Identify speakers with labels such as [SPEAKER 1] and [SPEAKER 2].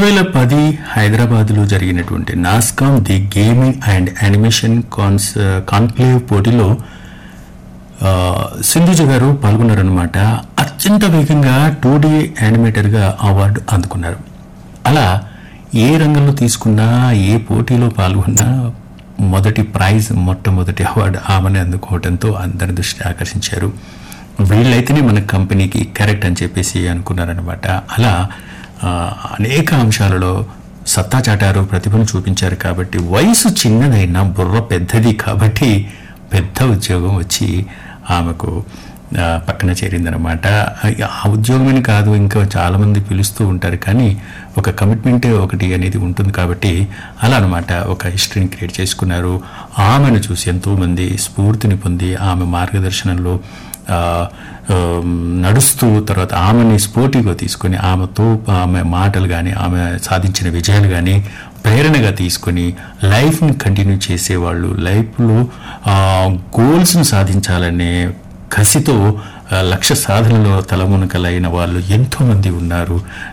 [SPEAKER 1] వేల పది హైదరాబాద్లో జరిగినటువంటి NASSCOM the gaming and animation కాన్స్ కాన్క్లేవ్ పోటీలో ఆ, సింధుజ గారు పాల్గొన్నారనమాట అత్యంత వేగంగా టూ డీ యానిమేటర్గా అవార్డు అందుకున్నారు అలా ఏ రంగంలో తీసుకున్నా ఏ పోటీలో పాల్గొన్నా మొదటి ప్రైజ్ మొట్టమొదటి అవార్డు ఆమెనే అందుకోవడంతో అందరి దృష్టి ఆకర్షించారు వీళ్ళైతేనే మన కంపెనీకి కరెక్ట్ అని చెప్పేసి అనుకున్నారనమాట అలా ఆ, అనేక అంశాలలో సత్తా చాటారు ప్రతిభను చూపించారు కాబట్టి వయసు చిన్నదైనా బుర్ర పెద్దది కాబట్టి పెద్ద ఉద్యోగం వచ్చి ఆమెకు ఆ, పక్కన చేరిందనమాట ఆ ఉద్యోగమని కాదు ఇంకా చాలామంది పిలుస్తూ ఉంటారు కానీ ఒక కమిట్మెంట్ ఒకటి అనేది ఉంటుంది కాబట్టి అలా అనమాట ఒక హిస్టరీని క్రియేట్ చేసుకున్నారు ఆమెను చూసి ఎంతోమంది స్ఫూర్తిని పొంది ఆమె మార్గదర్శనంలో ఆ, ఆ, నడుస్తూ తర్వాత ఆమెని స్పోర్టివ్గా తీసుకొని ఆమెతో ఆమె మాటలు కానీ ఆమె సాధించిన విజయాలు కానీ ప్రేరణగా తీసుకొని లైఫ్ని కంటిన్యూ చేసేవాళ్ళు లైఫ్లో గోల్స్ని సాధించాలనే కసితో ఆ, లక్ష్య సాధనలో తలమునకలైన వాళ్ళు ఎంతోమంది ఉన్నారు